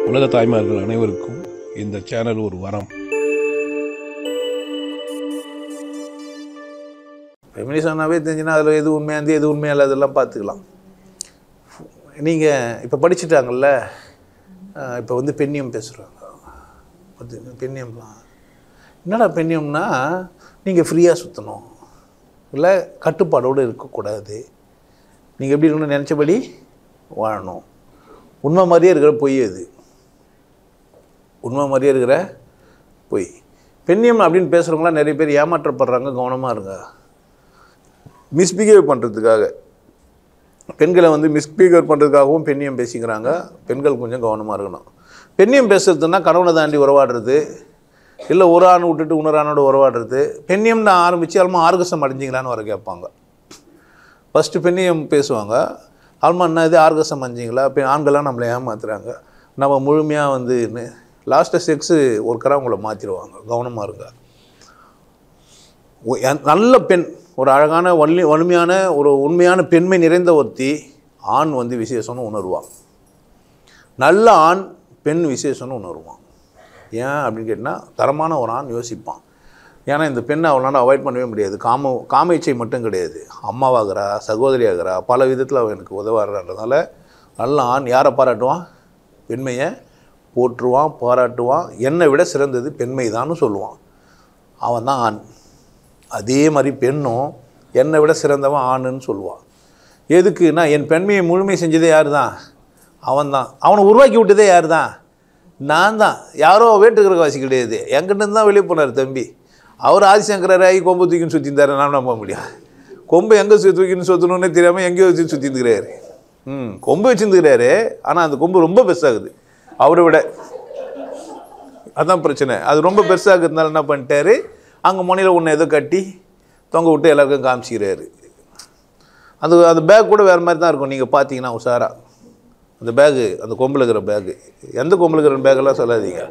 உலக தாய்மார்கள் அனைவருக்கும் இந்த சேனல் ஒரு வரம் ஃபெமினிசம்னாவே தெரிஞ்சுன்னா அதில் எது உண்மையாந்து எது உண்மையா இல்லை அதெல்லாம் பார்த்துக்கலாம் நீங்கள் இப்போ படிச்சுட்டாங்கல்ல இப்போ வந்து பெண்ணியம் பேசுகிறாங்க பார்த்து பெண்ணியம்லாம் என்னடா பெண்ணியம்னா நீங்கள் ஃப்ரீயாக சுற்றணும் இல்லை கட்டுப்பாடோடு இருக்கக்கூடாது நீங்கள் எப்படி இருக்கணும்னு நினச்சபடி வாழணும் உண்மை மாதிரியே இருக்கிற பொய் அது உண்மை மாதிரியே இருக்கிற பொய் பெண்ணியம் அப்படின்னு பேசுகிறவங்களாம் நிறைய பேர் ஏமாற்றப்படுறாங்க கவனமாக இருங்க மிஸ்பிஹேவ் பண்ணுறதுக்காக பெண்களை வந்து மிஸ்பிஹேவ் பண்ணுறதுக்காகவும் பெண்ணியம் பேசிக்கிறாங்க பெண்கள் கொஞ்சம் கவனமாக இருக்கணும் பெண்ணியம் பேசுறதுன்னா கணவனை தாண்டி உறவாடுறது இல்லை ஒரு ஆண் விட்டுட்டு இன்னொரு ஆணோட உறவாடுறது பெண்ணியம்னு ஆரம்பித்து அல்மா ஆர்கசம் அடைஞ்சிங்களான்னு வர கேட்பாங்க ஃபஸ்ட்டு பெண்ணியம் பேசுவாங்க ஆல்மா என்ன இது ஆர்கசம் அடைஞ்சிங்களா இப்போ ஆண்கள்லாம் நம்மளை ஏமாத்துறாங்க நம்ம முழுமையாக வந்து லாஸ்ட்டாக செக்ஸு ஒர்க்கராக உங்களை மாற்றிடுவாங்க கவனமாக இருங்க ஒ- என்- நல்ல பெண் ஒரு அழகான வலி வலிமையான ஒரு உண்மையான பெண்மை நிறைந்த ஒருத்தி ஆண் வந்து விசேஷம்னு உணர்வான் நல்ல ஆண் பெண் விசேஷம்னு உணர்வான் ஏன் அப்படின்னு கேட்டால் தரமான ஒரு ஆண் யோசிப்பான் ஏன்னா இந்த பெண்ணை அவளால் அவாய்ட் பண்ணவே முடியாது காம காம இச்சை மட்டும் கிடையாது அம்மாவாகிறா சகோதரி ஆகிறா பல விதத்தில் அவன் எனக்கு உதவாடுறதுனால நல்ல ஆண் யாரை பாராட்டுவான் பெண்மையை போற்றுவான் பாராட்டுவான் என்னை விட சிறந்தது பெண்மை சொல்லுவான் அவன் தான் ஆண் அதே மாதிரி பெண்ணும் என்னை விட சிறந்தவன் ஆணுன்னு சொல்லுவான் எதுக்குன்னா என் பெண்மையை முழுமை செஞ்சதே யார் தான் அவன் தான் அவனை உருவாக்கி விட்டதே யார் தான் நான் தான் யாரோ வேட்டுக்கிற வாசி கிடையாது என்கிட்ட தான் வெளியே போனார் தம்பி அவர் ஆதிசங்கரர் ஆகி கொம்பு தூக்கின்னு சுற்றிந்தாரு நான் நம்ப முடியும் கொம்பு எங்கே தூக்கின்னு சுற்றணுன்னே தெரியாமல் எங்கேயோ வச்சு சுற்றிந்துக்கிறாரு ம் கொம்பு வச்சுருந்துக்கிறாரு ஆனால் அந்த கொம்பு ரொம்ப பெருசாகுது அவரை விட அதான் பிரச்சனை அது ரொம்ப பெருசாக இருக்கிறதுனால என்ன பண்ணிட்டாரு அங்கே முனையில் ஒன்று ஏதோ கட்டி தொங்க விட்டு எல்லாருக்கும் காமிச்சிக்கிறாரு அது அந்த பேக் கூட வேறு மாதிரி தான் இருக்கும் நீங்கள் பார்த்தீங்கன்னா உஷாரா அந்த பேகு அந்த கொம்பில் இருக்கிற பேகு எந்த கொம்பில் இருக்கிற பேக்கெல்லாம் சொல்லாதீங்க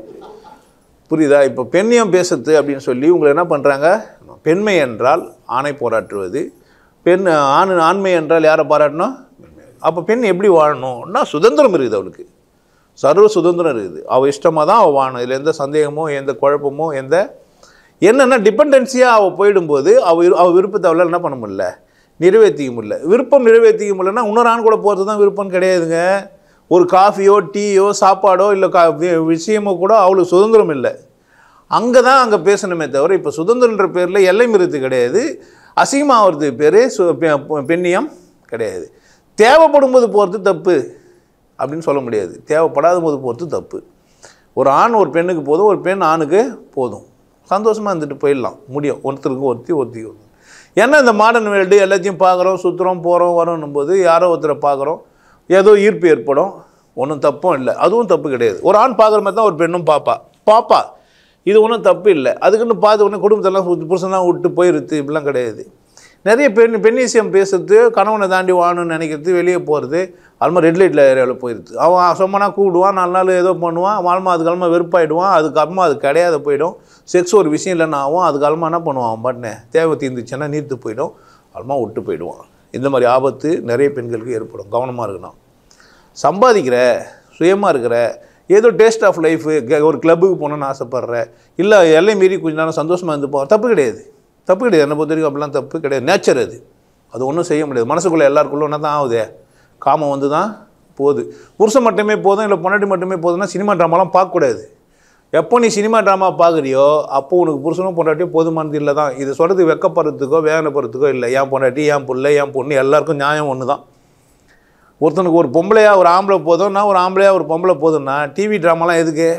புரியுதா இப்போ பெண்ணியம் பேசுறது அப்படின்னு சொல்லி உங்களை என்ன பண்ணுறாங்க பெண்மை என்றால் ஆணை போராட்டுவது பெண் ஆண் ஆண்மை என்றால் யாரை பாராட்டணும் அப்போ பெண் எப்படி வாழணும்னா சுதந்திரம் இருக்குது அவளுக்கு சர்வ சுதந்திரம் இருக்குது அவள் இஷ்டமாக தான் அவள் வாழணும் இதில் எந்த சந்தேகமோ எந்த குழப்பமோ எந்த என்னென்னா டிபெண்டன்சியாக அவள் போயிடும்போது அவள் விரு- அவள் விருப்பத்தை அவளால் என்ன பண்ண முடியல நிறைவேற்றிக்க முடியல விருப்பம் நிறைவேற்றிக்க முடியலன்னா இன்னொரு ஆண் கூட போகிறது தான் விருப்பம் கிடையாதுங்க ஒரு காஃபியோ டீயோ சாப்பாடோ இல்லை கா வி- விஷயமோ கூட அவளுக்கு சுதந்திரம் இல்லை அங்கே தான் அங்கே பேசணுமே தவிர இப்போ சுதந்திரன்ற பேரில் எல்லை மிருத்து கிடையாது அசிங்கமாகிறது பேர் சு பெ- பெண்ணியம் கிடையாது தேவைப்படும் போது போகிறது தப்பு அப்படின்னு சொல்ல முடியாது தேவைப்படாத போது போகிறது தப்பு ஒரு ஆண் ஒரு பெண்ணுக்கு போதும் ஒரு பெண் ஆணுக்கு போதும் சந்தோஷமாக இருந்துட்டு போயிடலாம் முடியும் ஒருத்தருக்கு ஒருத்தி ஒருத்தி ஒருத்தி ஏன்னா இந்த மாடர்ன் வேர்ல்டு எல்லாத்தையும் பார்க்குறோம் சுற்றுறோம் போகிறோம் வரோன்னும் போது யாரோ ஒருத்தரை பார்க்குறோம் ஏதோ ஈர்ப்பு ஏற்படும் ஒன்றும் தப்பும் இல்லை அதுவும் தப்பு கிடையாது ஒரு ஆண் பார்க்குற மாதிரி தான் ஒரு பெண்ணும் பாப்பா பாப்பா இது ஒன்றும் தப்பு இல்லை அதுக்குன்னு பார்த்து உடனே குடும்பத்தெல்லாம் சுத்தி- புருஷன்லாம் விட்டு போயிருது இப்படிலாம் கிடையாது நிறைய பெண் பெண்ணிசியம் பேசுறது கணவனை தாண்டி வாழணும்னு நினைக்கிறது வெளியே போகிறது அதுமாதிரி ரெட் லைட்டில் ஏரியாவில் போயிடுது அவன் சொம்மனா கூடுவான் நாலு நாள் ஏதோ பண்ணுவான் வாழ்மா அதுக்கெல்லாம் வெறுப்பாயிடுவான் அதுக்கப்புறமா அது கிடையாத போயிடும் செக்ஸ் ஒரு விஷயம் இல்லைன்னா ஆகும் அதுக்கப்புறமா என்ன பண்ணுவான் அவன் பாட்டுனே தேவை தீர்ந்துச்சுன்னா நீர்த்து போயிடும் அதுமா விட்டு போயிடுவான் இந்த மாதிரி ஆபத்து நிறைய பெண்களுக்கு ஏற்படும் கவனமாக இருக்கணும் சம்பாதிக்கிற சுயமாக இருக்கிற ஏதோ டேஸ்ட் ஆஃப் லைஃபு ஒரு கிளப்புக்கு போகணுன்னு ஆசைப்பட்ற இல்லை எல்லை மீறி கொஞ்ச நேரம் சந்தோஷமாக இருந்து போ தப்பு கிடையாது தப்பு கிடையாது என்னை பொறுத்த வரைக்கும் அப்படிலாம் தப்பு கிடையாது நேச்சர் அது அது ஒன்றும் செய்ய முடியாது மனசுக்குள்ளே எல்லாருக்குள்ள ஒன்றா தான் ஆகுதே காமம் வந்து தான் போகுது புருஷன் மட்டுமே போதும் இல்லை பொண்டாட்டி மட்டுமே போதும்னா சினிமா ட்ராமாலாம் பார்க்கக்கூடாது எப்போ நீ சினிமா ட்ராமா பார்க்குறியோ அப்போ உனக்கு புருஷனும் பொண்டாட்டியும் போதுமானது இல்லை தான் இது சொல்கிறது வெக்கப்படுறதுக்கோ வேதனைப்படுறதுக்கோ இல்லை என் பொண்டாட்டி என் பிள்ளை என் பொண்ணு எல்லாருக்கும் நியாயம் ஒன்று தான் ஒருத்தனுக்கு ஒரு பொம்பளையா ஒரு ஆம்பளை போதும்னா ஒரு ஆம்பளையா ஒரு பொம்பளை போதும்னா டிவி ட்ராமாலாம் எதுக்கு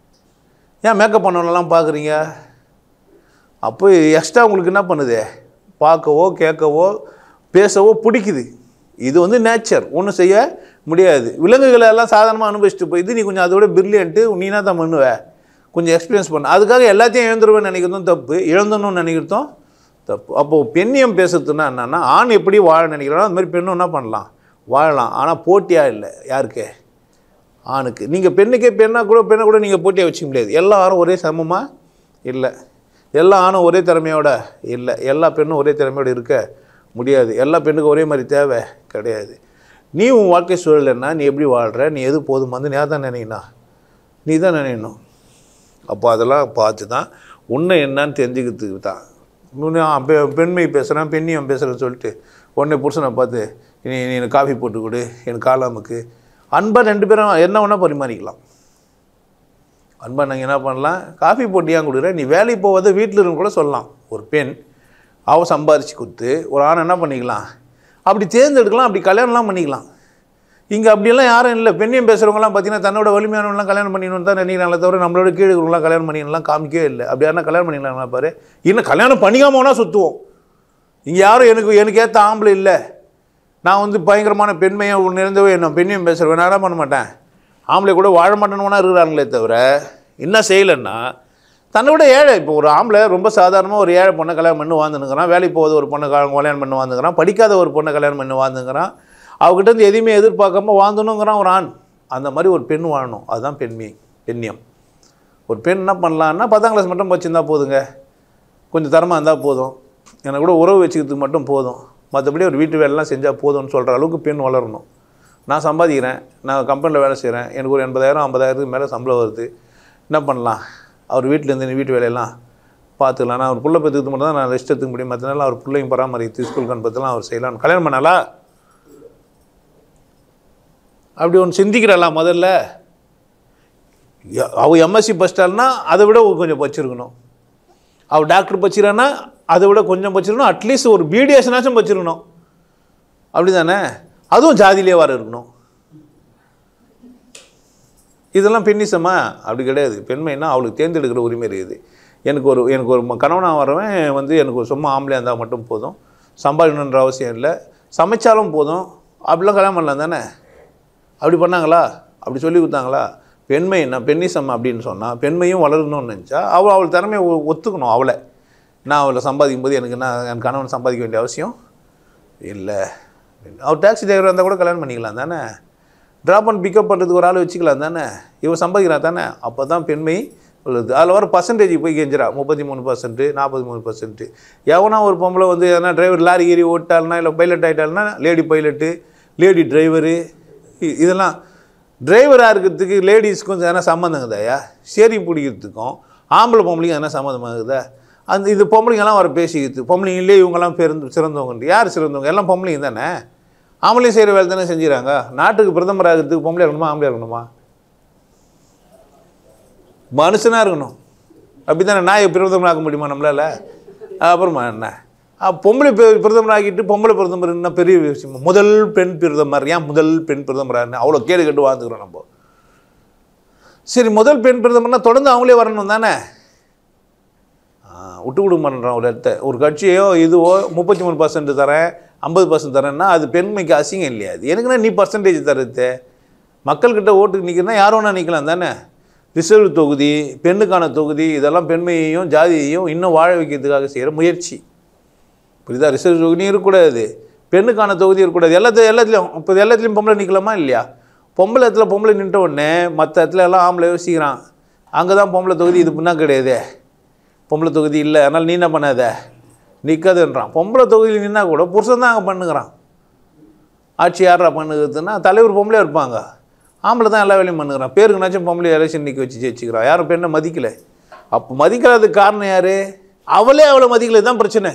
ஏன் மேக்கப் பண்ணவனெல்லாம் பார்க்குறீங்க அப்போ எக்ஸ்ட்ரா உங்களுக்கு என்ன பண்ணுது பார்க்கவோ கேட்கவோ பேசவோ பிடிக்குது இது வந்து நேச்சர் ஒன்றும் செய்ய முடியாது விலங்குகளை எல்லாம் சாதாரணமாக அனுபவிச்சுட்டு போயிது நீ கொஞ்சம் அதோட பிரில்லியன்ட்டு நீ என்ன தான் பண்ணுவ கொஞ்சம் எக்ஸ்பீரியன்ஸ் பண்ண அதுக்காக எல்லாத்தையும் இழந்துருவேன்னு நினைக்கிறதும் தப்பு இழந்தணும்னு நினைக்கிறதும் தப்பு அப்போது பெண்ணியம் பேசுறதுன்னா என்னென்னா ஆண் எப்படி வாழ நினைக்கிறானோ அது மாதிரி பெண்ணும் என்ன பண்ணலாம் வாழலாம் ஆனால் போட்டியாக இல்லை யாருக்கு ஆணுக்கு நீங்கள் பெண்ணுக்கே பெண்ணாக கூட பெண்ணை கூட நீங்கள் போட்டியாக வச்சுக்க முடியாது எல்லா ஆணும் ஒரே சமமாக இல்லை எல்லா ஆணும் ஒரே திறமையோட இல்லை எல்லா பெண்ணும் ஒரே திறமையோட இருக்க முடியாது எல்லா பெண்ணுக்கும் ஒரே மாதிரி தேவை கிடையாது நீ உன் வாழ்க்கை சூழல் என்ன நீ எப்படி வாழ்கிற நீ எது போதுமானது நீ தான் நினைக்கினா நீ தான் நினைக்கணும் அப்போ அதெல்லாம் பார்த்து தான் உன்னை என்னன்னு தெரிஞ்சுக்கிறதுக்கு தான் இன்னும் பெ பெண்மை பேசுகிறேன் பெண்ணியம் பேசுகிறேன்னு சொல்லிட்டு உடனே புருஷனை பார்த்து நீ நீ எனக்கு காஃபி போட்டு கொடு எனக்கு காலாமுக்கு அன்பாக ரெண்டு பேரும் என்ன வேணால் பரிமாறிக்கலாம் அன்பா நீங்கள் என்ன பண்ணலாம் காஃபி போட்டு ஏன் கொடுக்குற நீ வேலைக்கு போகாத வீட்டில் இருந்து கூட சொல்லலாம் ஒரு பெண் அவ சம்பாரித்து கொடுத்து ஒரு ஆணை என்ன பண்ணிக்கலாம் அப்படி தேர்ந்தெடுக்கலாம் அப்படி கல்யாணம்லாம் பண்ணிக்கலாம் இங்கே அப்படியெல்லாம் யாரும் இல்லை பெண்ணியம் பேசுகிறவங்களாம் பார்த்தீங்கன்னா தன்னோட வலிமையானவங்களாம் கல்யாணம் பண்ணிக்கணும் தான் நினைக்கிறாங்களே தவிர நம்மளோட கீழே இருக்கிறவங்களாம் கல்யாணம் பண்ணிக்கலாம் காமிக்கவே இல்லை அப்படி யாருன்னா கல்யாணம் பண்ணிக்கலாங்களா பாரு இன்னும் கல்யாணம் பண்ணிக்காம வேணால் சுற்றுவோம் இங்கே யாரும் எனக்கு எனக்கு ஏற்ற ஆம்பளை இல்லை நான் வந்து பயங்கரமான பெண்மையை நிறைந்தவ என்ன பெண்மையும் பேசுகிறேன் நான் என்ன பண்ண மாட்டேன் ஆம்பளை கூட வாழ மாட்டேன்னு இருக்கிறாங்களே தவிர என்ன செய்யலைன்னா தன்னை விட ஏழை இப்போ ஒரு ஆம்பளை ரொம்ப சாதாரணமாக ஒரு ஏழை பொண்ணை கல்யாணம் பண்ணி வாழ்ந்துனுக்கிறான் வேலைக்கு போகாத ஒரு பொண்ணை கல்யாணம் கல்யாணம் பண்ணி வாழ்ந்துக்கிறான் படிக்காத ஒரு பொண்ணை கல்யாணம் பண்ணி வாழ்ந்துக்கிறான் அவகிட்ட இருந்து எதையுமே எதிர்பார்க்காம வாழ்ந்துணுங்கிறான் ஒரு ஆண் அந்த மாதிரி ஒரு பெண் வாழணும் அதுதான் பெண்மை பெண்ணியம் ஒரு பெண் என்ன பண்ணலான்னா பத்தாம் கிளாஸ் மட்டும் வச்சுருந்தா போதுங்க கொஞ்சம் தரமாக இருந்தால் போதும் எனக்கு கூட உறவு வச்சுக்கிறதுக்கு மட்டும் போதும் மற்றபடி ஒரு வீட்டு வேலைலாம் செஞ்சால் போதும்னு சொல்கிற அளவுக்கு பெண் வளரணும் நான் சம்பாதிக்கிறேன் நான் கம்பெனியில் வேலை செய்கிறேன் எனக்கு ஒரு எண்பதாயிரம் ஐம்பதாயிரத்துக்கு மேலே சம்பளம் வருது என்ன பண்ணலாம் அவர் வீட்டிலேருந்து இந்த வீட்டு வேலையெல்லாம் பார்த்துக்கலாம் நான் அவர் புள்ள பெற்றுக்கு மட்டும் தான் நான் ரெஸ்ட் எடுத்துக்க முடியும் மற்ற நாள் அவர் பிள்ளையும் பராமரித்து ஸ்கூலுக்கு அனுப்பத்தெல்லாம் அவர் செய்யலாம் கல்யாணம் பண்ணாலா அப்படி ஒன்று சிந்திக்கிறாளா முதல்ல ய- அவ எம்எஸ்சி படிச்சிட்டாள்னா அதை விட கொஞ்சம் படிச்சிருக்கணும் அவள் டாக்டர் படிச்சிடான்னா அதை விட கொஞ்சம் படிச்சிருக்கணும் அட்லீஸ்ட் ஒரு பிடிஎஸ்னாச்சும் படிச்சிருக்கணும் அப்படி தானே அதுவும் ஜாதியிலே வர இருக்கணும் இதெல்லாம் பெண்ணிசமா அப்படி கிடையாது பெண்மைன்னா அவளுக்கு தேர்ந்தெடுக்கிற உரிமை இருக்குது எனக்கு ஒரு எனக்கு ஒரு ம- கணவனாக வரவன் வந்து எனக்கு ஒரு சும்மா ஆம்பளையாக இருந்தால் மட்டும் போதும் சம்பாதிக்கணுன்ற அவசியம் இல்லை சமைச்சாலும் போதும் அப்படிலாம் கல்யாணம் பண்ணலாம் தானே அப்படி பண்ணாங்களா அப்படி சொல்லி கொடுத்தாங்களா பெண்மை என்ன பெண்ணிசம் அப்படின்னு சொன்னால் பெண்மையும் வளரணும்னு நினச்சா அவள் அவள் திறமையை ஒ- ஒத்துக்கணும் அவளை நான் அவளை சம்பாதிக்கும் போது எனக்கு என்ன என் கணவன் சம்பாதிக்க வேண்டிய அவசியம் இல்லை அவர் டாக்ஸி டிரைவர் இருந்தால் கூட கல்யாணம் பண்ணிக்கலாம் தானே ட்ராப் அண்ட் பிக்கப் பண்ணுறதுக்கு ஒரு ஆள் வச்சுக்கலாம் தானே இவன் சம்பாதிக்கிறா தானே அப்போ தான் பெண்மை உள்ளது அதில் வர பர்சன்டேஜ் போய் கெஞ்சிரா முப்பத்தி மூணு பர்சன்ட்டு நாற்பத்தி மூணு பர்சன்ட்டு எவனா ஒரு பொம்பளை வந்து எதனா டிரைவர் லாரி ஏறி ஓட்டாள்னா இல்லை பைலட் ஆகிட்டாள்னா லேடி பைலட்டு லேடி டிரைவரு இதெல்லாம் டிரைவராக இருக்கிறதுக்கு லேடிஸ்க்கும் எதனா சம்மந்தங்குதாயா சேரி பிடிக்கிறதுக்கும் ஆம்பளை பொம்பளைக்கும் எதனா சம்மந்தமாகுதா அந்த இது பொம்பளைங்கெல்லாம் வர பேசிக்கிறது பொம்பளைங்களே இவங்கெல்லாம் பெருந்து சிறந்தவங்க யார் சிறந்தவங்க எல்லாம் பொம்பளைங்க தானே ஆம்பளையும் செய்கிற வேலை தானே செஞ்சுறாங்க நாட்டுக்கு பிரதமர் ஆகிறதுக்கு பொம்பளை இருக்கணுமா ஆம்பளை இருக்கணுமா மனுஷனாக இருக்கணும் அப்படி தானே நாயை பிரதமர் ஆக்க முடியுமா நம்மளால் அப்புறமா என்ன ஆ, பொம்பளை பெ- பிரதமர் ஆக்கிட்டு பொம்பளை பிரதமர் என்ன பெரிய விஷயமா முதல் பெண் பிரதமர் ஏன் முதல் பெண் பிரதமரான்னு அவ்வளோ கேடு கட்டு வாழ்ந்துக்கிறோம் நம்ம சரி முதல் பெண் பிரதமர்னா தொடர்ந்து அவங்களே வரணும் தானே ஆ, விட்டு கொடுக்க மாட்டேறான் ஒரு இடத்த ஒரு கட்சியோ இதுவோ முப்பத்தி மூணு பர்சன்ட் தரேன் ஐம்பது பர்சன்ட் தரேன்னா அது பெண்மைக்கு அசிங்கம் இல்லையா அது எனக்குன்னா நீ பர்சன்டேஜ் தரது மக்கள்கிட்ட ஓட்டுக்கு நிற்கிறனா யார் வேணா நிற்கலாம் தானே ரிசர்வ் தொகுதி பெண்ணுக்கான தொகுதி இதெல்லாம் பெண்மையையும் ஜாதியையும் இன்னும் வாழ வைக்கிறதுக்காக செய்கிற முயற்சி புரியுதா ரிசர்வ் தொகுதி இருக்கக்கூடாது பெண்ணுக்கான தொகுதி இருக்கக்கூடாது எல்லாத்தையும் எல்லாத்துலேயும் இப்போ எல்லாத்துலேயும் பொம்பளை நிற்கலாமா இல்லையா பொம்பளை இடத்துல பொம்பளை நின்ற உடனே மற்ற இடத்துல எல்லாம் ஆம்பளை யோசிக்கிறான் அங்கே தான் பொம்பளை தொகுதி இது பின்னா கிடையாது பொம்பளை தொகுதி இல்லை அதனால் நீ என்ன பண்ணாத நிற்காதுன்றான் பொம்பளை தொகுதியில் நின்னா கூட புருஷன் தான் அங்கே பண்ணுகிறான் ஆட்சி யாரா பண்ணுகிறதுன்னா தலைவர் பொம்பளையாக இருப்பாங்க ஆம்பளை தான் எல்லா வேலையும் பண்ணுகிறான் பேருக்குனாச்சும் பொம்பளை எலெக்ஷன் நிற்க வச்சு ஜெயிச்சுக்கிறான் யாரும் பெண்ணை மதிக்கலை அப்போ மதிக்காததுக்கு காரணம் யார் அவளே அவளை மதிக்கலை தான் பிரச்சனை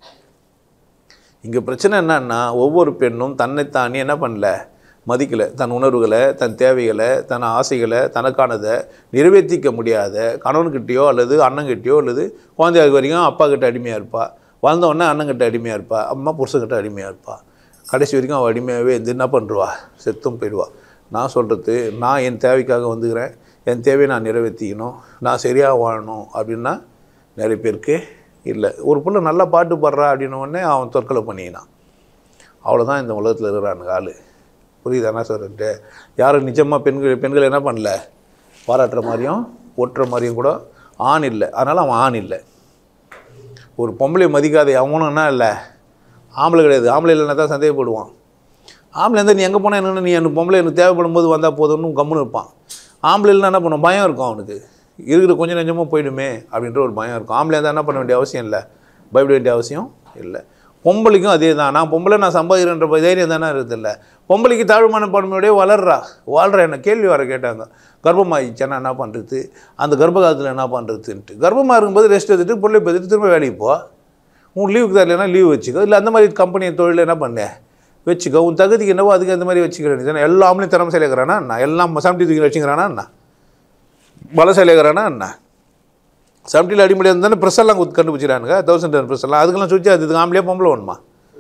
இங்கே பிரச்சனை என்னன்னா ஒவ்வொரு பெண்ணும் தன்னைத்தானே என்ன பண்ணல மதிக்கலை தன் உணர்வுகளை தன் தேவைகளை தன் ஆசைகளை தனக்கானதை நிறைவேற்றிக்க முடியாத கணவன்கிட்டயோ அல்லது அண்ணங்கிட்டயோ அல்லது குழந்தையாக வரைக்கும் அப்பா கிட்ட அடிமையாக இருப்பா வளர்ந்த உடனே அண்ணங்கிட்ட அடிமையாக இருப்பா அம்மா புருஷன்கிட்ட அடிமையாக இருப்பா கடைசி வரைக்கும் அவள் அடிமையாகவே இருந்து என்ன பண்ணுறவா செத்தும் போயிடுவா நான் சொல்கிறது நான் என் தேவைக்காக வந்துக்கிறேன் என் தேவையை நான் நிறைவேற்றிக்கணும் நான் சரியாக வாழணும் அப்படின்னா நிறைய பேருக்கு இல்லை ஒரு புள்ள நல்லா பாட்டு பாடுறா அப்படின்ன உடனே அவன் தற்கொலை பண்ணிக்கினான் அவ்வளோதான் இந்த உலகத்தில் இருக்கிறானுங்க ஆள் புரியுதா என்ன சொல்கிறேன்ட்டு யாரும் நிஜமாக பெண்கள் பெண்கள் என்ன பண்ணல பாராட்டுற மாதிரியும் ஒட்டுற மாதிரியும் கூட ஆண் இல்லை அதனால் அவன் ஆண் இல்லை ஒரு பொம்பளை மதிக்காத அவனும் என்ன இல்லை ஆம்பளை கிடையாது ஆம்பளை இல்லைன்னா தான் சந்தேகப்படுவான் ஆம்பளை இருந்தால் நீ எங்கே போனால் என்னென்னு நீ எனக்கு பொம்பளை எனக்கு தேவைப்படும் போது வந்தால் போதும்னு கம்முன்னு இருப்பான் ஆம்பளை இல்லைன்னா என்ன பண்ணும் பயம் இருக்கும் அவனுக்கு இருக்கிற கொஞ்சம் நெஞ்சமாக போயிடுமே அப்படின்ற ஒரு பயம் இருக்கும் ஆம்பளை இருந்தால் என்ன பண்ண வேண்டிய அவசியம் இல்லை பயப்பட வேண்டிய அவசியம் இல்லை பொம்பளைக்கும் அதே தான் நான் பொம்பளை நான் சம்பாதிக்கிறேன்ற தைரியம் தானே இருக்குதில்ல பொம்பளைக்கு தாழ்மான பன்மையோடய வளர்றா வாழ்கிற என்ன கேள்வி வர கேட்டாங்க கர்ப்பமாகிடுச்சேன்னா என்ன பண்ணுறது அந்த கர்ப்ப காலத்தில் என்ன பண்ணுறதுன்ட்டு கர்ப்பமாக இருக்கும்போது ரெஸ்ட் எடுத்துட்டு பிள்ளை பார்த்துட்டு திரும்ப வேலைக்கு போ உன் லீவுக்கு தரலைன்னா லீவ் வச்சுக்கோ இல்லை அந்த மாதிரி கம்பெனி தொழில் என்ன பண்ண வச்சுக்கோ உன் தகுதிக்கு என்னவோ அதுக்கு அந்த மாதிரி வச்சுக்க வேண்டியது எல்லா ஆம்பளையும் திறமை இருக்கிறானா என்ன எல்லாம் சமட்டி தூக்கி வச்சுக்கிறானா என்ன பலசாலி இருக்கிறானா என்ன சமட்டியில் அடிமடி இருந்தானே ப்ரெஸ்ஸெல்லாம் குத்து கண்டுபிடிச்சிடானுங்க தௌசண்ட் டன் ப்ரெஸ் எல்லாம் அதுக்கெல்லாம் சுற்றி அது இதுக்கு ஆம்பளையே பொம்பளை வேணுமா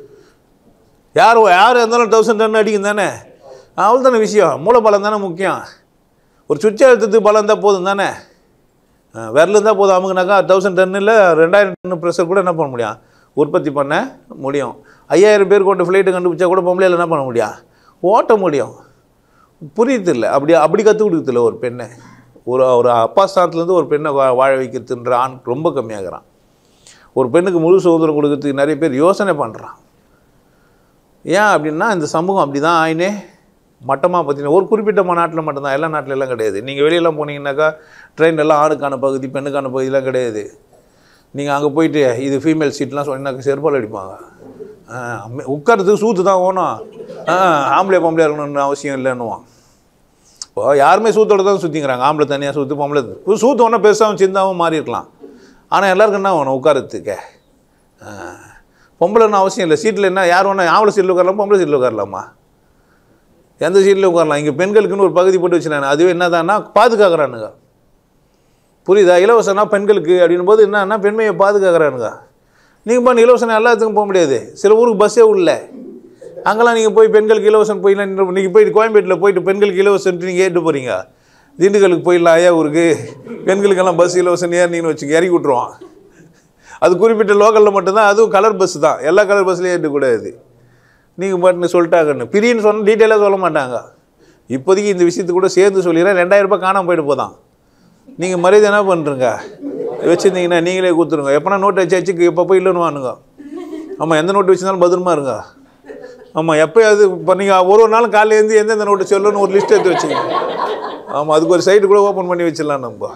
யார் யார் இருந்தாலும் தௌசண்ட் டன் அடிக்கும் தானே அவ்வளோ தானே விஷயம் மூளை பலம் தானே முக்கியம் ஒரு சுவிட்ச் அழுத்தத்துக்கு பலம் இருந்தால் போதும் தானே அஹ் விரல் இருந்தால் போதும் அமுக்குனாக்கா தௌசண்ட் டன்னில் ரெண்டாயிரம் டன் ப்ரெஷர் கூட என்ன பண்ண முடியும் உற்பத்தி பண்ண முடியும் ஐயாயிரம் பேர் கொண்ட ஃப்ளைட்டு கண்டுபிடிச்சா கூட பொம்பளையில் என்ன பண்ண முடியும் ஓட்ட முடியும் புரியுது இல்லை அப்படி அப்படி கற்றுக் கொடுக்குறதில்ல ஒரு பெண்ணை ஒரு ஒரு அப்பா ஸ்தானத்துலேருந்து ஒரு பெண்ணை வா- வாழ வைக்கிறதுன்ற ஆண் ரொம்ப கம்மியாகிறான் ஒரு பெண்ணுக்கு முழு சுதந்திரம் கொடுக்கறதுக்கு நிறைய பேர் யோசனை பண்ணுறான் ஏன் அப்படின்னா இந்த சமூகம் அப்படி தான் ஆயினே மட்டமாக பார்த்தீங்கன்னா ஒரு குறிப்பிட்ட நாட்டில் மட்டும்தான் எல்லா நாட்டில எல்லாம் கிடையாது நீங்கள் வெளியெல்லாம் போனீங்கன்னாக்கா ட்ரெயின் எல்லாம் ஆணுக்கான பகுதி பெண்ணுக்கான பகுதியெலாம் கிடையாது நீங்கள் அங்கே போயிட்டு இது ஃபீமேல் சீட்லாம் சொன்னீங்கன்னாக்கா செருப்பால் அடிப்பாங்க ஆ, அம்ம- உட்கார்றதுக்கு சூத்து தான் ஓணும் ஆ, ஆம்பளை பொம்பளை இருக்கணும்னு அவசியம் இல்லைன்னுவான் இப்போ யாருமே சூத்தோட தான் சுற்றிக்கிறாங்க ஆம்பளை தனியாக சூத்து பொம்பளை இது. சூத்து ஒன்றா பெருசாகவும் சிந்தாவும் மாறி இருக்கலாம் ஆனால் எல்லாருக்கும் என்ன வேணும் உட்காரத்துக்கு ஆ. பொம்பளைன்னு அவசியம் இல்லை சீட்டில் என்ன யார் வேணா ஆம்பளை சீட்டில் உட்காரலாம் பொம்பளை சீட்டில் உட்காரலாமா எந்த சீட்டில் உட்காரலாம் இங்கே பெண்களுக்குன்னு ஒரு பகுதி போட்டு வச்சுருக்காங்க அதுவே என்னதான்னா பாதுகாக்கிறானுங்க புரியுதா இலவசனா பெண்களுக்கு அப்படின்னும் போது என்னன்னா பெண்மையை பாதுகாக்கிறானுங்க நீங்கள் பண்ண இலவசம் எல்லாத்துக்கும் போக முடியாது சில ஊருக்கு பஸ்ஸே உள்ள அங்கெல்லாம் நீங்கள் போய் பெண்களுக்கு இலவசம் போயிடலாம் நீங்கள் போயிட்டு கோயம்பேட்டில் போயிட்டு பெண்களுக்கு இலவசம்ட்டு நீங்கள் ஏட்டு போகிறீங்க திண்டுக்கலுக்கு போயிடலாம் ஐயா ஊருக்கு பெண்களுக்கெல்லாம் பஸ் இலவசம் ஏறினீங்கன்னு வச்சுக்க இறக்கி விட்ருவான் அது குறிப்பிட்ட லோக்கலில் மட்டும்தான் அதுவும் கலர் பஸ் தான் எல்லா கலர் பஸ்லேயும் ஏற்றக்கூடாது நீங்கள் பாட்டுன்னு சொல்லிட்டாங்கன்னு பிரின்னு சொன்னால் டீட்டெயிலாக சொல்ல மாட்டாங்க இப்போதைக்கு இந்த விஷயத்துக்கு கூட சேர்ந்து சொல்லிடுறேன் ரெண்டாயிரம் ரூபாய் காணாமல் போயிட்டு போதான் நீங்கள் மரியாதை என்ன பண்ணுறங்க வச்சுருந்தீங்கன்னா நீங்களே கொடுத்துருங்க எப்போனா நோட்டு வச்சு வச்சு இப்போ போய் இல்லைன்னு வானுங்க ஆமாம் எந்த நோட்டு வச்சுருந்தாலும் பத்திரமா இருங்க ஆமாம் எப்போயாவது இப்போ நீங்கள் ஒரு ஒரு நாளும் காலையில இருந்து எந்தெந்த நோட்டு சொல்லணும்னு ஒரு லிஸ்ட் எடுத்து வச்சுக்கோங்க ஆமாம் அதுக்கு ஒரு சைட்டு கூட ஓப்பன் பண்ணி வச்சிடலாம் நம்ம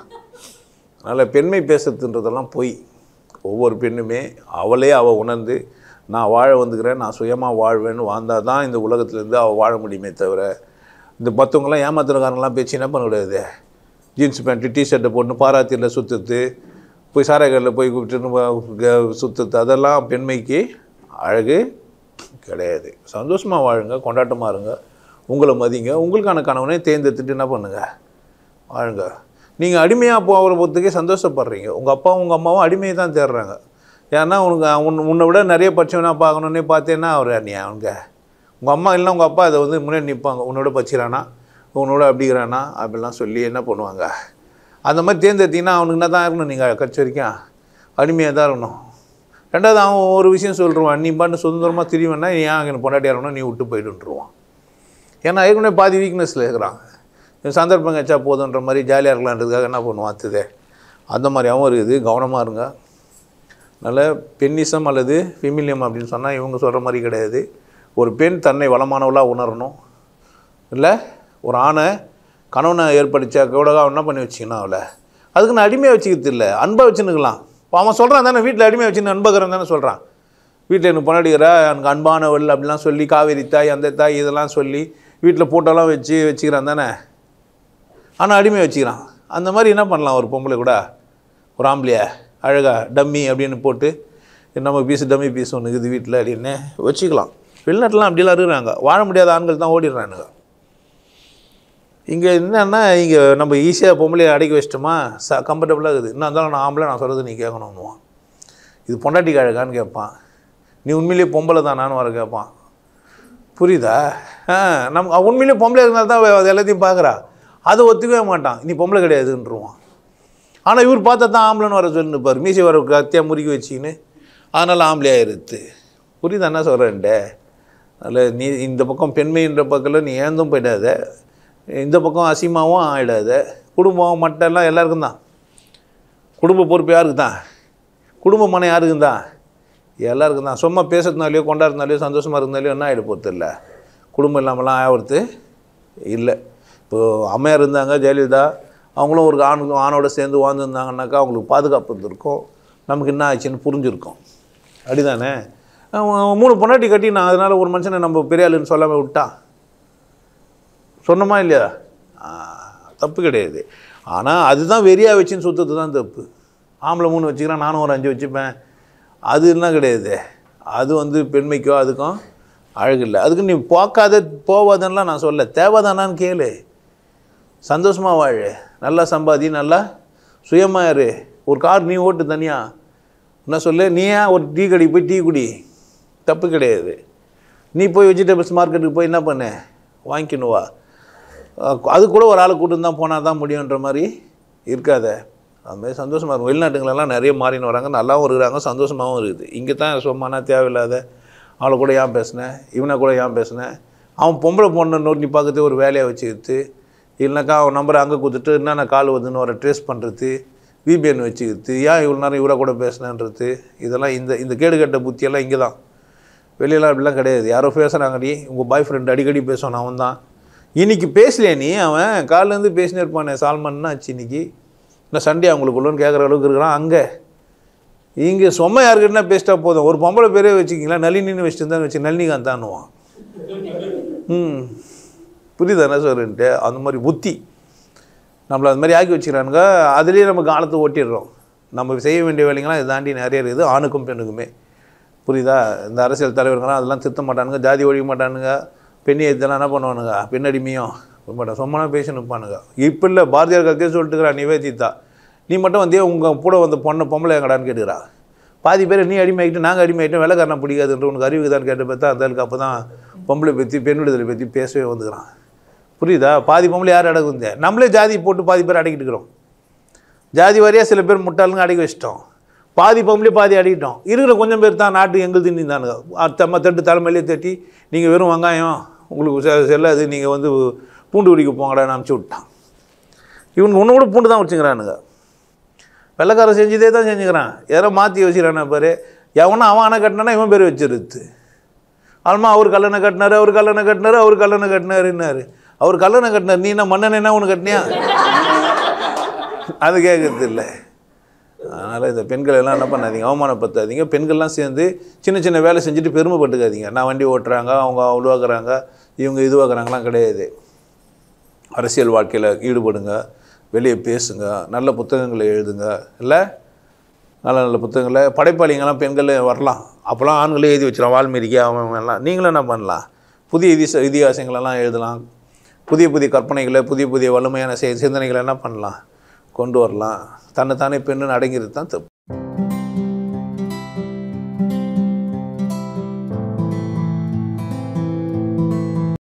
அதனால் பெண்மை பேசுறதுன்றதெல்லாம் பொய் ஒவ்வொரு பெண்ணுமே அவளே அவள் உணர்ந்து நான் வாழ வந்துக்கிறேன் நான் சுயமாக வாழ்வேன்னு வாழ்ந்தால் தான் இந்த உலகத்துலேருந்து அவள் வாழ முடியுமே தவிர இந்த மற்றவங்களாம் ஏமாத்துறக்காரங்களாம் பேச்சு என்ன பண்ண கூடாது ஜீன்ஸ் பேண்ட்டு டிஷர்ட்டை போட்டு பாராத்தியில் சுற்றுறது போய் சாராய்களில் போய் கூப்பிட்டு சுற்றுறது அதெல்லாம் பெண்மைக்கு அழகு கிடையாது சந்தோஷமாக வாழுங்க கொண்டாட்டமாக இருங்க உங்களை மதிங்க உங்களுக்கான கணவனே தேர்ந்தெடுத்துட்டு என்ன பண்ணுங்க வாழுங்க நீங்கள் அடிமையாக போகிற போகிறதுக்கே சந்தோஷப்படுறீங்க உங்கள் அப்பாவும் உங்கள் அம்மாவும் அடிமையை தான் தேடுறாங்க ஏன்னா உனக்கு உன் உன்னை விட நிறைய படிச்சவனா பார்க்கணுன்னே பார்த்தேன்னா அவர் நீ அவங்க உங்கள் அம்மா இல்லை உங்கள் அப்பா அதை வந்து முன்னாடி நிற்பாங்க உன்னோட பச்சிரானா உன்னோட அப்படிங்கிறானா அப்படிலாம் சொல்லி என்ன பண்ணுவாங்க அந்த மாதிரி தேர்ந்தெடுத்தீங்கன்னா அவனுக்கு என்ன தான் இருக்கணும் நீங்கள் கட்சி வரைக்கும் அடிமையாக தான் இருக்கணும் ரெண்டாவது அவன் ஒரு விஷயம் சொல்லிடுவான் நீ பாட்டு சுதந்திரமாக திரிவேன்னா நீ ஏன் எனக்கு பொண்டாட்டியாக இருக்கணும் நீ விட்டு போயிடுன்ட்டுருவான் ஏன்னா ஏற்கனவே பாதி வீக்னஸில் இருக்கிறான் இவன் சந்தர்ப்பம் கச்சா போதுன்ற மாதிரி ஜாலியாக இருக்கலான்றதுக்காக என்ன பண்ணுவான் அத்துதே அந்த மாதிரியாகவும் இருக்குது கவனமாக இருங்க அதனால் பெண்ணிசம் அல்லது ஃபெமிலியம் அப்படின்னு சொன்னால் இவங்க சொல்கிற மாதிரி கிடையாது ஒரு பெண் தன்னை வளமானவளாக உணரணும் இல்லை ஒரு ஆணை கணவனை ஏற்படுத்தா கூட அவன் என்ன பண்ணி வச்சுக்கணும் அவளை அதுக்கு நான் அடிமையாக வச்சுக்கிறது இல்லை அன்பாக வச்சுன்னுக்கலாம் இப்போ அவன் சொல்கிறான் தானே வீட்டில் அடிமையாக வச்சுன்னு அன்பகிறேன் தானே சொல்கிறான் வீட்டில் எனக்கு பொன்னாடிக்கிறா எனக்கு அன்பானவள் அப்படிலாம் சொல்லி காவேரி தாய் அந்த தாய் இதெல்லாம் சொல்லி வீட்டில் ஃபோட்டோலாம் வச்சு வச்சுக்கிறான் தானே ஆனால் அடிமை வச்சுக்கிறான் அந்த மாதிரி என்ன பண்ணலாம் ஒரு பொம்பளை கூட ஒரு ஆம்பளைய அழகா டம்மி அப்படின்னு போட்டு நம்ம பீஸ் டம்மி பீஸ் ஒன்று இருக்குது வீட்டில் அப்படின்னு வச்சுக்கலாம் வெளிநாட்டிலாம் அப்படிலாம் இருக்கிறாங்க வாழ முடியாத ஆண்கள் தான் ஓடிடுறானுங்க இங்கே என்னன்னா இங்கே நம்ம ஈஸியாக பொம்பளையை அடக்கி வச்சிட்டோமா ச கம்ஃபர்டபுளாக இருக்குது என்ன இருந்தாலும் நான் ஆம்பளை நான் சொல்கிறது நீ கேட்கணுன்னுவான் இது பொண்டாட்டிக்கு அழகான்னு கேட்பான் நீ உண்மையிலேயே பொம்பளை தான் நானும் வர கேட்பான் புரியுதா ஆ நம்ம அவ உண்மையிலேயே பொம்பளை இருந்தால் தான் அவ அது எல்லாத்தையும் பார்க்குறா அதை ஒத்துக்கவே மாட்டான் நீ பொம்பளை கிடையாதுன்றுவான் ஆனால் இவர் பார்த்தா தான் ஆம்பளைன்னு வர சொல்லிருப்பார் மீசை வர கத்தியாக முறுக்கி வச்சிக்கின்னு அதனால் ஆம்பளையாக இருத்து புரியுதா என்ன சொல்கிறேன்டே அதில் நீ இந்த பக்கம் பெண்மைன்ற பக்கத்தில் நீ ஏந்தும் போயிடாத இந்த பக்கம் அசிமாவும் ஆயிடாத குடும்பம் மட்டெல்லாம் எல்லாருக்கும் தான் குடும்ப பொறுப்பு யாருக்கு தான் குடும்ப மனம் யாருக்கு தான் எல்லாருக்கும் தான் சும்மா பேசுறதுனாலையோ கொண்டாடுறதுனாலையோ சந்தோஷமாக இருந்தாலையோ என்ன ஆகிட போகிறது இல்லை குடும்பம் இல்லாமலாம் ஆகிறது இல்லை இப்போது அம்மையார் இருந்தாங்க ஜெயலலிதா அவங்களும் ஒரு ஆண் ஆணோட சேர்ந்து வாழ்ந்துருந்தாங்கன்னாக்கா அவங்களுக்கு பாதுகாப்பு இருந்திருக்கும் நமக்கு என்ன ஆச்சுன்னு புரிஞ்சிருக்கும் அப்படிதானே அவன் மூணு பொண்டாட்டி கட்டி நான் அதனால் ஒரு மனுஷனை நம்ம பெரிய ஆளுன்னு சொல்லாமல் விட்டா சொன்னோமா இல்லையா ஆ, தப்பு கிடையாது ஆனால் அதுதான் வெறியா வச்சுன்னு சுத்தது தான் தப்பு ஆம்பளை மூணு வச்சுக்கிறேன் நானும் ஒரு அஞ்சு வச்சுப்பேன் அதுலாம் கிடையாது அது வந்து பெண்மைக்கோ அதுக்கும் அழகு இல்லை அதுக்கு நீ போக்காத போவாதன்னெலாம் நான் சொல்ல தேவைதானான்னு கேளு சந்தோஷமாக வாழு நல்லா சம்பாதி நல்லா சுயமாக இரு ஒரு கார் நீ ஓட்டு தனியாக என்ன சொல்லு நீ ஏன் ஒரு டீ கடைக்கு போய் டீ குடி தப்பு கிடையாது நீ போய் வெஜிடபிள்ஸ் மார்க்கெட்டுக்கு போய் என்ன பண்ணு வாங்கிக்கணும் வா அஹ் அது கூட ஒரு ஆளை கூட்டு தான் போனால் தான் முடியுன்ற மாதிரி இருக்காத அது மாதிரி சந்தோஷமாக இருக்கும் வெளிநாட்டுங்களெல்லாம் நிறைய மாறின்னு வராங்க நல்லாவும் இருக்கிறாங்க சந்தோஷமாகவும் இருக்குது இங்கே தான் சும்மானா தேவையில்லாத அவளை கூட ஏன் பேசினேன் இவனை கூட ஏன் பேசினேன் அவன் பொம்பளை பொண்ணை நோக்கி பார்க்கறது ஒரு வேலையை வச்சுக்கிட்டு இல்லைனாக்கா அவன் நம்பரை அங்கே கொடுத்துட்டு என்னென்ன கால் வருதுன்னு வர ட்ரேஸ் பண்ணுறது விபிஎன் வச்சுக்கிறது ஏன் இவ்வளோ நேரம் இவரை கூட பேசினேன்றது இதெல்லாம் இந்த இந்த கேடுகட்ட புத்தியெல்லாம் இங்கே தான் வெளியெல்லாம் அப்படிலாம் கிடையாது யாரோ பேசுகிறாங்கடி உங்கள் பாய் ஃப்ரெண்ட் அடிக்கடி பேசுவான் அவன் தான் இன்னைக்கு பேசலையே நீ அவன் காலிலேருந்து பேசினே இருப்பானே சால்மன்னா ஆச்சு இன்னைக்கு இல்லை சண்டே அவங்களுக்குள்ளன்னு கேட்குற அளவுக்கு இருக்கிறான் அங்கே இங்கே சும்மா யாருக்கிட்டனா பேசிட்டா போதும் ஒரு பொம்பளை பேரே வச்சுக்கிங்களா நளினின்னு வச்சுட்டு இருந்தான்னு வச்சு நளினிகாந்த் தானுவான் ம் புரியுதா என்ன சொல்கிறேன்ட்டு அந்த மாதிரி புத்தி நம்மளை அது மாதிரி ஆக்கி வச்சுக்கிறானுங்க அதுலேயே நம்ம காலத்தை ஓட்டிடுறோம் நம்ம செய்ய வேண்டிய வேலைங்களாம் இதை தாண்டி நிறைய இருக்குது ஆணுக்கும் பெண்ணுக்குமே புரியுதா இந்த அரசியல் தலைவர்கள்லாம் அதெல்லாம் திருத்த மாட்டானுங்க ஜாதி ஒழிக்க மாட்டானுங்க பெண்ணி இதெல்லாம் என்ன பண்ணுவானுங்க பெண்ணடிமையும் மாட்டான் சும்மா பேசி நிற்பானுங்க இப்போ இல்லை பாரதியார் கருத்தே சொல்லிட்டுக்கிறா நிவேதிதா நீ மட்டும் வந்தே உங்கள் கூட வந்த பொண்ணை பொம்பளை எங்கடான்னு கேட்டுக்கிறா பாதி பேர் நீ அடிமையாகிட்டு நாங்கள் அடிமையாகிட்டோம் வெள்ளைக்காரனை பிடிக்காதுன்ற உனக்கு அறிவுக்கு தான் கேட்ட பார்த்தா அந்த ஆளுக்கு அப்போ தான் பொம்பளை பற்றி பெண் விடுதலை பற்றி பேசவே வந்துக்கிறான் புரியுதா பாதி பொம்பளை யார் அடக்குது நம்மளே ஜாதி போட்டு பாதி பேர் அடக்கிட்டு இருக்கிறோம் ஜாதி வாரியாக சில பேர் முட்டாளுங்க அடக்கி வச்சிட்டோம் பாதி பொம்பளை பாதி அடிக்கிட்டோம் இருக்கிற கொஞ்சம் பேர் தான் நாட்டு எங்கள் தின்னானுங்க தம்ம தட்டு தலைமையிலே தட்டி நீங்கள் வெறும் வெங்காயம் உங்களுக்கு செ- செல்லாது நீங்கள் வந்து பூண்டு உரிக்க போங்கடான்னு அனுப்பிச்சி விட்டான் இவனுக்கு ஒன்று கூட பூண்டு தான் வச்சுக்கிறானுங்க வெள்ளைக்காரன் செஞ்சதே தான் செஞ்சுக்கிறான் யாரோ மாற்றி வச்சுக்கிறான பாரு எவனா அவன் அணை கட்டினானா இவன் பேர் வச்சிருது ஆல்மா அவர் கல்லணை கட்டினாரு அவர் கல்லணை கட்டினாரு அவர் கல்லணை கட்டினாருன்னாரு அவர் கல்லணை கட்டினார் நீ என்ன மன்னன் என்ன ஒன்று கட்டினியா அது கேட்கறது இல்லை அதனால் இந்த பெண்கள் எல்லாம் என்ன பண்ணாதீங்க அவமானப்படுத்தாதீங்க பெண்கள்லாம் சேர்ந்து சின்ன சின்ன வேலை செஞ்சுட்டு பெருமைப்பட்டுக்காதீங்க நான் வண்டி ஓட்டுறாங்க அவங்க அவ்வளோக்குறாங்க இவங்க இதுவாக்குறாங்களாம் கிடையாது அரசியல் வாழ்க்கையில் ஈடுபடுங்க வெளியே பேசுங்க நல்ல புத்தகங்களை எழுதுங்க இல்லை நல்ல நல்ல புத்தகங்களை படைப்பாளிங்கெல்லாம் பெண்கள் வரலாம் அப்போல்லாம் ஆண்களே எழுதி வச்சிடலாம் வால்மீகி அவன் அவன் எல்லாம் நீங்களும் என்ன பண்ணலாம் புதிய இதிச இதிகாசங்களெல்லாம் எழுதலாம் புதிய புதிய கற்பனைகளை புதிய புதிய வலிமையான செ- சிந்தனைகளை என்ன பண்ணலாம் கொண்டு வரலாம் தன்னைத்தானே பெண்ணுன்னு அடங்கிறது தான் தப்பு